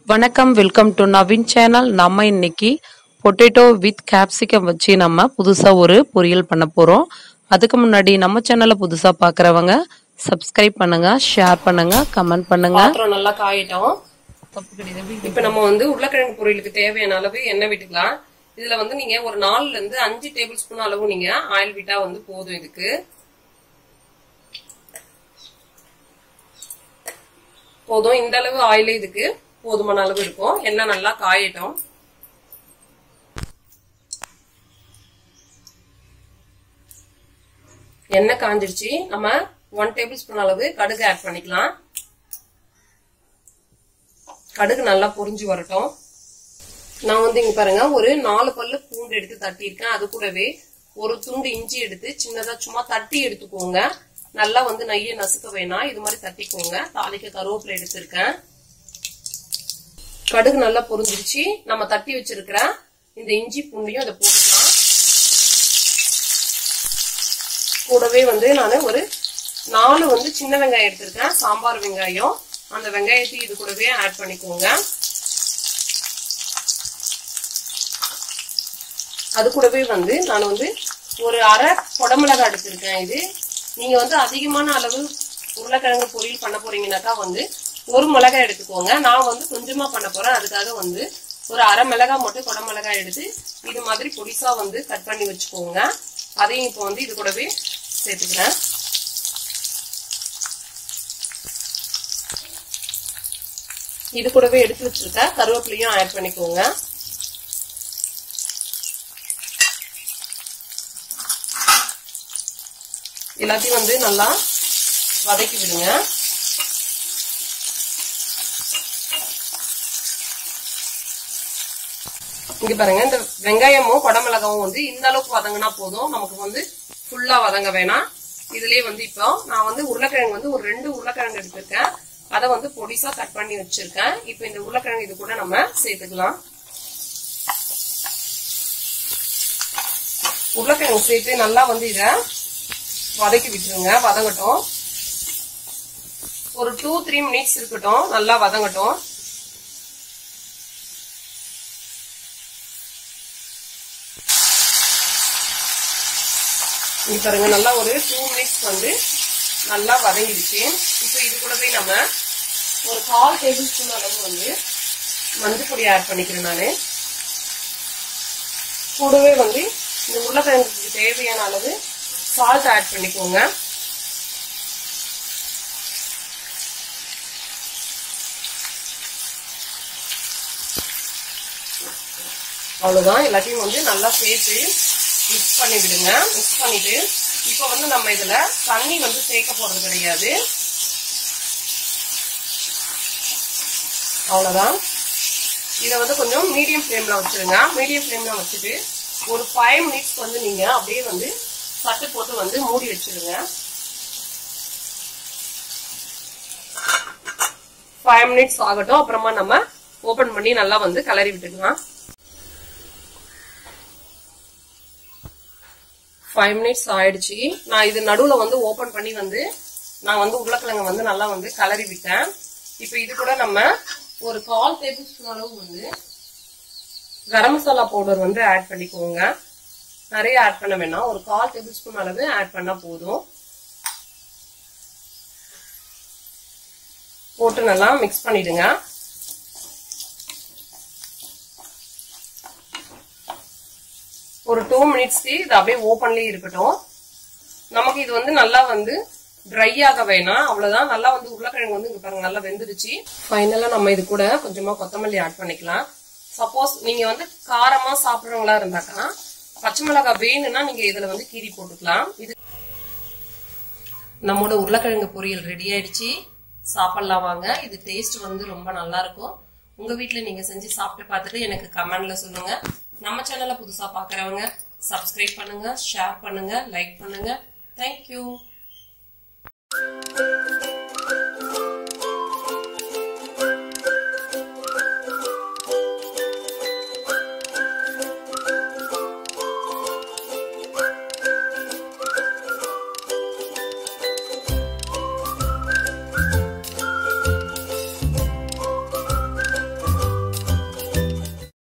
வணக்கம் welcome to Naveen channel நம்ம இன்னைக்கு பொட்டேட்டோ வித் கேப்சிகம் வச்சு நம்ம புதுசாக ஒரு பொரியல் பண்ண போகிறோம் அதுக்கு முன்னாடி நம்ம சேனலை புதுசாக பார்க்குறவங்க சப்ஸ்கிரைப் பண்ணுங்க ஷேர் பண்ணுங்க கமெண்ட் பண்ணுங்க பாத்திரம் நல்லா காயிட்டோம் இப்ப நம்ம வந்து உருளைக்கிழங்கு பொரியலுக்கு தேவையான அளவு எண்ணெய் விட்டுக்கலாம் இதுல வந்து நீங்க ஒரு நாலுல இருந்து அஞ்சு டேபிள் ஸ்பூன் அளவு நீங்க ஆயில் விட்டா வந்து போதும் இதுக்கு போதும் இந்த அளவு ஆயில் இதுக்கு போதுமான அளவு இருக்கும் எண்ணெய் நல்லா காயட்டும் எண்ணெய் காஞ்சிடுச்சு நம்ம ஒன் டேபிள் ஸ்பூன் அளவு கடுகு ஆட் பண்ணிக்கலாம் கடுகு நல்லா பொரிஞ்சு வரட்டும் நான் வந்து இங்க பாருங்க ஒரு நாலு பல்லு பூண்டு எடுத்து தட்டியிருக்கேன் அது கூடவே ஒரு துண்டு இஞ்சி எடுத்து சின்னதா சும்மா தட்டி எடுத்துக்கோங்க நல்லா வந்து நெய்ய நசுக்க வேணாம் இது மாதிரி தட்டிக்கோங்க தாளிக்க கருவேப்பிலை எடுத்திருக்கேன் கடுகு நல்லா பொரிஞ்சிருச்சு நம்ம தட்டி வச்சிருக்கிற இந்த இஞ்சி பூண்டையும் அதை போட்டுக்கலாம் கூடவே வந்து நான் ஒரு நாலு வந்து சின்ன வெங்காயம் எடுத்திருக்கேன் சாம்பார் வெங்காயம் அந்த வெங்காயத்தையும் இது கூடவே ஆட் பண்ணிக்கோங்க அது கூடவே வந்து நான் வந்து ஒரு அரை குடமிளகா எடுத்திருக்கேன் இது நீங்க வந்து அதிகமான அளவு உருளைக்கிழங்கு பொரியல் பண்ண போறீங்கன்னாக்கா வந்து ஒரு மிளகாய் எடுத்துக்கோங்க நான் வந்து கொஞ்சமா பண்ண போறேன் அதுக்காக வந்து ஒரு அரை மிளகாய் மட்டும் குடமிளகாய் எடுத்து இது மாதிரி பொடிசா வந்து கட் பண்ணி வச்சுக்கோங்க அதையும் இப்போ வந்து இது கூடவே சேர்த்துக்கிறேன் இது கூடவே எடுத்து வச்சிருக்க கருவேப்பிலையும் ஆட் பண்ணிக்கோங்க எல்லாத்தையும் வந்து நல்லா வதக்கி விடுங்க இங்க பாருங்க இந்த வெங்காயமும் குடமிளகாவும் வந்து இந்த அளவுக்கு வதங்கினா போதும் நமக்கு வந்து ஃபுல்லா வதங்க வேணாம் இதுலயே வந்து இப்போ நான் வந்து உருளைக்கிழங்கு வந்து ஒரு ரெண்டு உருளைக்கிழங்கு எடுத்திருக்கேன் அதை வந்து பொடிசா கட் பண்ணி வச்சிருக்கேன் இப்போ இந்த உருளைக்கிழங்கு இது கூட நம்ம சேர்த்துக்கலாம் உருளைக்கிழங்கு சேர்த்து நல்லா வந்து இத வதக்கி விட்டுருங்க வதங்கட்டும் ஒரு டூ த்ரீ மினிட்ஸ் இருக்கட்டும் நல்லா வதங்கட்டும் இங்க பாருங்க நல்லா ஒரு டூ மினிட்ஸ் வந்து நல்லா வதங்கிடுச்சு இப்போ இது கூடவே நம்ம ஒரு கால் டேபிள் ஸ்பூன் அளவு வந்து மஞ்சள் பொடி ஆட் பண்ணிக்கிறேன் நான் கூடவே வந்து இந்த உருளைக்கிழங்குக்கு தேவையான அளவு சால்ட் ஆட் பண்ணிக்கோங்க அவ்வளவுதான் எல்லாத்தையும் வந்து நல்லா சேர்த்து மிக்ஸ் பண்ணி விடுங்க மிக்ஸ் பண்ணிட்டு இப்போ வந்து நம்ம இதுல தண்ணி வந்து சேர்க்க போறது கிடையாது அவ்வளவுதான் இதை வந்து கொஞ்சம் மீடியம் ஃப்ளேம்ல வச்சிருங்க மீடியம் ஃப்ளேம்ல வச்சுட்டு ஒரு ஃபைவ் மினிட்ஸ் வந்து நீங்க அப்படியே வந்து தட்டு போட்டு வந்து மூடி வச்சிருங்க ஃபைவ் மினிட்ஸ் ஆகட்டும் அப்புறமா நம்ம ஓபன் பண்ணி நல்லா வந்து கலரி விட்டுக்கலாம் ஃபைவ் மினிட்ஸ் ஆயிடுச்சு நான் இது நடுவுல வந்து ஓபன் பண்ணி வந்து நான் வந்து உருளைக்கிழங்க வந்து நல்லா வந்து கலரி விட்டேன் இப்போ இது கூட நம்ம ஒரு கால் டேபிள் ஸ்பூன் அளவு வந்து கரம் மசாலா பவுடர் வந்து ஆட் பண்ணிக்கோங்க நிறைய ஆட் பண்ண வேணாம் ஒரு கால் டேபிள் ஸ்பூன் அளவு ஆட் பண்ணா போதும் போட்டு நல்லா மிக்ஸ் பண்ணிடுங்க ஒரு டூ மினிட்ஸ்க்கு இது அப்படியே ஓப்பன்லயே இருக்கட்டும் நமக்கு இது வந்து நல்லா வந்து ட்ரை ஆக வேணாம் அவ்வளவுதான் நல்லா வந்து உருளைக்கிழங்கு வந்து இங்க பாருங்க நல்லா வெந்துருச்சு ஃபைனலா நம்ம இது கூட கொஞ்சமா கொத்தமல்லி ஆட் பண்ணிக்கலாம் சப்போஸ் நீங்க வந்து காரமா சாப்பிடுறவங்களா இருந்தாக்கா பச்சை மிளகாய் வேணும்னா நீங்க இதுல வந்து கீரி போட்டுக்கலாம் இது நம்மோட உருளைக்கிழங்கு பொரியல் ரெடி ஆயிடுச்சு சாப்பிடலாம் வாங்க இது டேஸ்ட் வந்து ரொம்ப நல்லா இருக்கும் உங்க வீட்ல நீங்க செஞ்சு சாப்பிட்டு பார்த்துட்டு எனக்கு கமெண்ட்ல சொல்லுங்க நம்ம சேனலை புதுசா பாக்குறவங்க சப்ஸ்கிரைப் பண்ணுங்க ஷேர் பண்ணுங்க லைக் பண்ணுங்க தேங்க்யூ